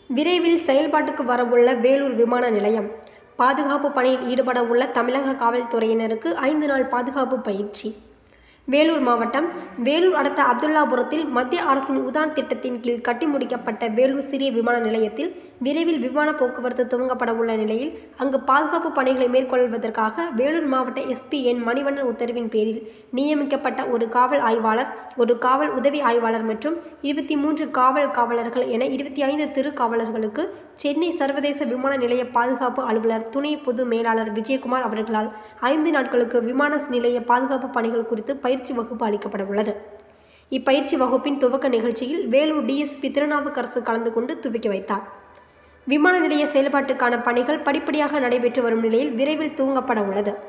விரைவில் செயல்பாட்டுக்கு வரவுள்ள வேலூர் விமான நிலையம் பாதுகாப்பு பணியில் ஈடுபட உள்ள தமிழக காவல்துறையினருக்கு ஐந்து நாள் பாதுகாப்பு பயிற்சி வேலூர் மாவட்டம் வேலூர் அடுத்த அப்துல்லாபுரத்தில் மத்திய அரசின் உதான் திட்டத்தின் கீழ் கட்டி முடிக்கப்பட்ட வேலூர் சிறிய விமான நிலையத்தில் விரைவில் விமான போக்குவரத்து துவங்கப்பட உள்ள நிலையில் அங்கு பாதுகாப்பு பணிகளை மேற்கொள்வதற்காக வேலூர் மாவட்ட எஸ்பி என் மணிவண்ணன் உத்தரவின் பேரில் நியமிக்கப்பட்ட ஒரு காவல் ஆய்வாளர் ஒரு காவல் உதவி ஆய்வாளர் மற்றும் இருபத்தி மூன்று காவல் காவலர்கள் என இருபத்தி ஐந்து திருக்காவலர்களுக்கு சென்னை சர்வதேச விமான நிலைய பாதுகாப்பு அலுவலர் துணை பொது மேலாளர் விஜயகுமார் அவர்களால் ஐந்து நாட்களுக்கு விமான நிலைய பாதுகாப்பு பணிகள் குறித்து பயிற்சி வகுப்பு அளிக்கப்பட உள்ளது இப்பயிற்சி வகுப்பின் துவக்க நிகழ்ச்சியில் வேலூர் டிஎஸ்பி திருநாவுக்கரசு கலந்து கொண்டு துவக்கி வைத்தார் விமான நிலைய செயல்பாட்டுக்கான பணிகள் படிப்படியாக நடைபெற்று வரும் நிலையில் விரைவில் துவங்கப்பட உள்ளது